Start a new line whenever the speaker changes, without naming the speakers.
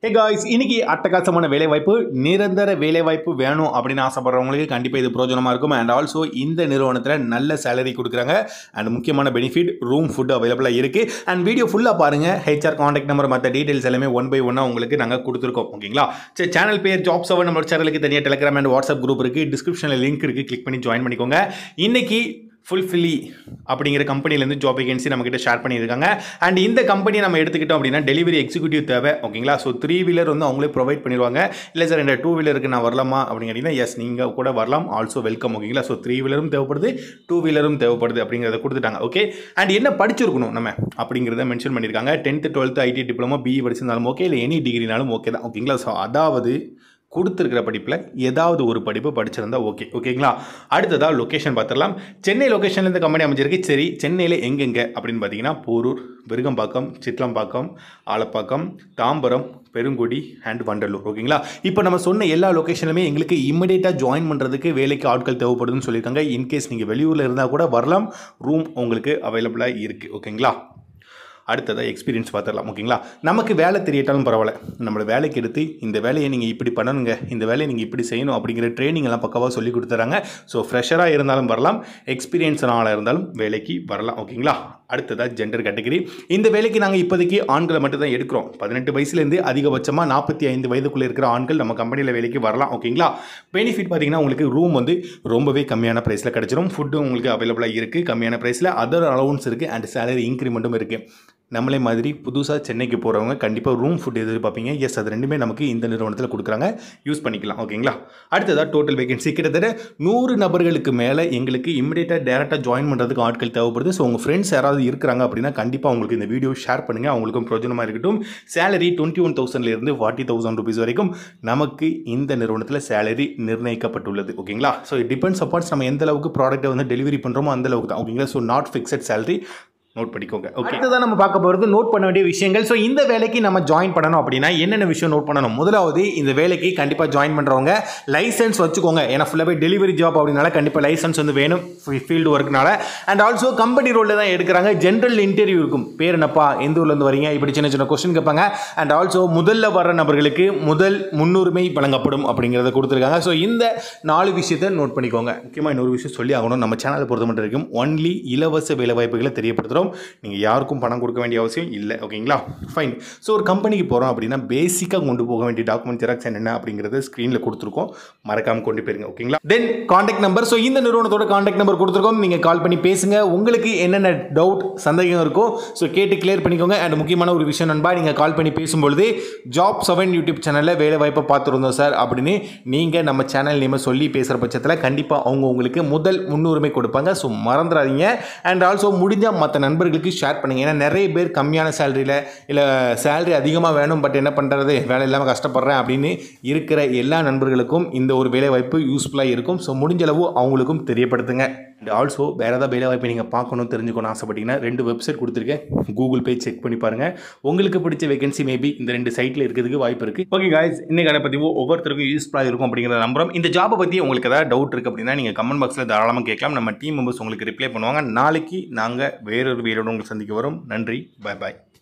hey guys இன்னைக்கு அட்டகாசமான வேலைவாய்ப்பு நிரந்தர வேலைவாய்ப்பு வேணும் அப்படின்னு ஆசைப்படுறவங்களுக்கு கண்டிப்பாக இது பிரோஜனமாக இருக்கும் அண்ட் ஆல்சோ இந்த நிறுவனத்தில் நல்ல சேலரி கொடுக்குறாங்க அண்ட் முக்கியமான பெனிஃபிட் ரூம் ஃபுட் அவைலபிளாக இருக்குது அண்ட் வீடியோ ஃபுல்லாக பாருங்கள் ஹெச்ஆர் காண்டாக்ட் நம்பர் மற்ற டீட்டெயில்ஸ் எல்லாமே ஒன் பை ஒன்னாக உங்களுக்கு நாங்கள் கொடுத்துருக்கோம் ஓகேங்களா சரி சேனல் பேர் ஜாப் செவன் நம்ம சேனலுக்கு தனியாக டெலிகிராம் அண்ட் வாட்ஸ்அப் குரூப் இருக்குது டிஸ்கிரிப்ஷனில் லிங்க் இருக்குது கிளிக் பண்ணி ஜாயின் பண்ணிக்கோங்க இன்னைக்கு ஃபுல்ஃபில்லி அப்படிங்கிற கம்பெனிலேருந்து ஜாப் வேகன்சி நம்மக்கிட்ட ஷேர் பண்ணியிருக்காங்க அண்ட் இந்த கம்பெனி நம்ம எடுத்துக்கிட்டோம் அப்படின்னா டெலிவரி எக்ஸிக்யூட்டிவ் தேவை ஓகேங்களா ஸோ த்ரீ வீலர் வந்து அவங்களே ப்ரொவைட் பண்ணிடுவாங்க இல்லை சார் இந்த டூ வீலருக்கு நான் வரலாமா அப்படிங்கிறீங்கன்னா எஸ் நீங்கள் கூட வரலாம் ஆல்சோ வெல்கம் ஓகேங்களா ஸோ த்ரீ வீலரும் தேவைப்படுது டூ வீலரும் தேவைப்படுது அப்படிங்கிறத கொடுத்துட்டாங்க ஓகே அண்ட் என்ன படிச்சிருக்கணும் நம்ம அப்படிங்கிறத மென்ஷன் பண்ணியிருக்காங்க tenth twelfth IT diploma BE படிச்சிருந்தாலும் ஓகே இல்லை எனி டிகிரினாலும் ஓகே தான் ஓகேங்களா ஸோ அதாவது கொடுத்துருக்கிற படிப்பில் ஏதாவது ஒரு படிப்பு படிச்சிருந்தா ஓகே ஓகேங்களா அடுத்ததாக லொக்கேஷன் பார்த்துடலாம் சென்னை லொக்கேஷனில் இந்த கம்பெனி அமைஞ்சிருக்கு சரி சென்னையில் எங்கெங்கே அப்படின்னு பார்த்தீங்கன்னா போரூர் விருகம்பாக்கம் சிட்லம்பாக்கம் ஆலப்பாக்கம் தாம்பரம் பெருங்குடி அண்ட் வண்டலூர் ஓகேங்களா இப்போ நம்ம சொன்ன எல்லா லொக்கேஷனுமே எங்களுக்கு இமிடியேட்டாக ஜாயின் பண்ணுறதுக்கு வேலைக்கு ஆட்கள் தேவைப்படுதுன்னு சொல்லியிருக்காங்க இன்கேஸ் நீங்கள் வெளியூரில் இருந்தால் கூட வரலாம் ரூம் உங்களுக்கு அவைலபிளாக இருக்குது ஓகேங்களா அடுத்ததாக எக்ஸ்பீரியன்ஸ் பார்த்துடலாம் ஓகேங்களா நமக்கு வேலை தெரியட்டாலும் பரவாயில்ல நம்மளை வேலைக்கு எடுத்து இந்த வேலையை நீங்கள் இப்படி பண்ணணுங்க இந்த வேலையை நீங்கள் இப்படி செய்யணும் அப்படிங்கிற ட்ரைனிங் எல்லாம் பக்கவாக சொல்லி கொடுத்துறாங்க ஸோ ஃப்ரெஷராக இருந்தாலும் வரலாம் எக்ஸ்பீரியன்ஸ் ஆளாக இருந்தாலும் வேலைக்கு வரலாம் ஓகேங்களா அடுத்ததாக ஜெண்டர் கேட்டகரி இந்த வேலைக்கு நாங்கள் இப்போதைக்கு ஆண்களை மட்டும் தான் எடுக்கிறோம் பதினெட்டு வயசுலேருந்து அதிகபட்சமாக நாற்பத்தி ஐந்து வயதுக்குள்ளே இருக்கிற ஆண்கள் நம்ம கம்பெனியில் வேலைக்கு வரலாம் ஓகேங்களா பெனிஃபிட் பார்த்தீங்கன்னா உங்களுக்கு ரூம் வந்து ரொம்பவே கம்மியான ப்ரைஸில் கிடச்சிரும் ஃபுட்டு உங்களுக்கு அவைலபிளாக இருக்குது கம்மியான ப்ரைஸில் அதர் அலவுன்ஸ் இருக்குது அண்ட் சேலரி இன்க்ரிமெண்ட்டும் இருக்குது நம்மளே மாதிரி புதுசாக சென்னைக்கு போகிறவங்க கண்டிப்பாக ரூம் ஃபுட் எதிர்பார்ப்பீங்க எஸ் அது ரெண்டுமே நமக்கு இந்த நிறுவனத்தில் கொடுக்குறாங்க யூஸ் பண்ணிக்கலாம் ஓகேங்களா அடுத்ததாக டோட்டல் வேகன்சி கிட்டத்தட்ட நூறு நபர்களுக்கு மேலே எங்களுக்கு இமிடியேட்டாக டேரெக்டாக ஜாயின் பண்ணுறதுக்கு ஆட்கள் தேவைப்படுது ஸோ உங்கள் ஃப்ரெண்ட்ஸ் யாராவது இருக்கிறாங்க அப்படின்னா கண்டிப்பாக உங்களுக்கு இந்த வீடியோ ஷேர் பண்ணுங்கள் அவங்களுக்கும் பிரயோஜனமாக இருக்கட்டும் சேலரி டுவெண்ட்டி ஒன் தௌசண்ட்லேருந்து ஃபார்ட்டி தௌசண்ட் ருபீஸ் வரைக்கும் நமக்கு இந்த நிறுவனத்தில் சேலரி நிர்ணயிக்கப்பட்டுள்ளது ஓகேங்களா ஸோ இட் டிபெண்ட்ஸ் அப்பார்ட்ஸ் நம்ம எந்த அளவுக்கு ப்ராடக்ட்டை வந்து டெலிவரி பண்ணுறோமோ அந்த அளவுக்கு தான் ஓகேங்களா so not fixed salary note பண்ணிக்கோங்க ஓகே அடுத்ததான் நம்ம பார்க்க போகிறது நோட் பண்ண வேண்டிய விஷயங்கள் ஸோ இந்த வேலைக்கு நம்ம ஜாயின் பண்ணணும் அப்படின்னா என்னென்ன விஷயம் நோட் பண்ணணும் முதலாவது இந்த வேலைக்கு கண்டிப்பாக ஜாயின் பண்ணுறவங்க லைசன்ஸ் வச்சுக்கோங்க ஏன்னா ஃபுல்லாகவே டெலிவரி ஜாப் அப்படின்னால கண்டிப்பாக லைசன்ஸ் வந்து வேணும் ஃபீல்டு ஒர்க்னால அண்ட் ஆல்சோ கம்பெனி ரோலில் தான் எடுக்கிறாங்க ஜென்ரல் இன்டர்வியூ இருக்கும் பேர் என்னப்பா எந்த ஊர்லேருந்து வரீங்க இப்படி சின்ன சின்ன கொஸ்டின் கேட்பாங்க அண்ட் ஆல்சோ முதல்ல வர நபர்களுக்கு முதல் முன்னுரிமை வழங்கப்படும் அப்படிங்கிறத கொடுத்துருக்காங்க ஸோ இந்த நாலு விஷயத்தை நோட் பண்ணிக்கோங்க முக்கியமாக இன்னொரு விஷயம் சொல்லி ஆகணும் நம்ம சேனலை பொறுத்த மட்டும் வரைக்கும் ஒன்லி இலவச வேலைவாய்ப்புகளை தெரியப்படுத்துகிறோம் நீங்கள் யாருக்கும் பணம் கொடுக்க வேண்டிய அவசியம் இல்லை ஓகேங்களா ஃபைன் ஸோ ஒரு கம்பெனிக்கு போகிறோம் அப்படின்னா பேசிக்காக கொண்டு போக வேண்டிய டாக்குமெண்ட் ஜெராக்ஸ் என்னென்ன அப்படிங்கிறத ஸ்க்ரீனில் கொடுத்துருக்கோம் மறக்காமல் கொண்டு போயிருங்க ஓகேங்களா தென் காண்டாக்ட் நம்பர் ஸோ இந்த நிறுவனத்தோட காண்டாக்ட் நம்பர் கொடுத்துருக்கோம் நீங்கள் கால் பண்ணி பேசுங்க உங்களுக்கு என்னென்ன டவுட் சந்தேகம் இருக்கோ ஸோ கேட்டு கிளியர் பண்ணிக்கோங்க அண்ட் முக்கியமான ஒரு விஷயம் நண்பா நீங்கள் கால் பண்ணி பேசும்பொழுது ஜாப் செவன் யூடியூப் சேனலில் வேலை வாய்ப்பை பார்த்துருந்தோம் சார் அப்படின்னு நீங்கள் நம்ம சேனல் நேமை சொல்லி பேசுகிற பட்சத்தில் கண்டிப்பாக அவங்க உங்களுக்கு முதல் முன்னுரிமை கொடுப்பாங்க ஸோ மறந்துடாதீங்க அண்ட் ஆல்சோ முடிஞ்சால் மற்ற நண்பர்களுக்கு ஷேர் பண்ணுங்கள் ஏன்னா நிறைய பேர் கம்மியான சேலரியில் இல்லை சேலரி அதிகமாக வேணும் பட் என்ன பண்ணுறது வேலை இல்லாமல் கஷ்டப்படுறேன் அப்படின்னு இருக்கிற எல்லா நண்பர்களுக்கும் இந்த ஒரு வேலை வாய்ப்பு யூஸ்ஃபுல்லாக இருக்கும் ஸோ முடிஞ்ச அளவு அவங்களுக்கும் தெரியப்படுத்துங்க அண்ட் ஆல்சோ வேறு ஏதாவது வேலை வாய்ப்பு நீங்கள் பார்க்கணும் தெரிஞ்சுக்கணும் ஆசைப்பட்டீங்கன்னா ரெண்டு வெப்சைட் கொடுத்துருக்கேன் கூகுள் பே செக் பண்ணி பாருங்கள் உங்களுக்கு பிடிச்ச வேகன்சி மேபி இந்த ரெண்டு சைட்டில் இருக்கிறதுக்கு வாய்ப்பு இருக்குது ஓகே காய்ஸ் இன்னைக்கான பதிவு ஒவ்வொருத்தருக்கும் யூஸ்ஃபுல்லாக இருக்கும் அப்படிங்கிறத நம்புறோம் இந்த ஜாபை பற்றி உங்களுக்கு ஏதாவது டவுட் இருக்குது அப்படின்னா நீங்கள் கமெண்ட் பாக்ஸில் தாராளமாக கேட்கலாம் நம்ம டீம் மெம்பர்ஸ் உங்களுக்கு ரிப்ளை பண்ணுவாங்க நாளைக்கு நாங்கள் வேறொரு வீரோட உங்களுக்கு சந்திக்க வரோம் நன்றி பாய் பாய்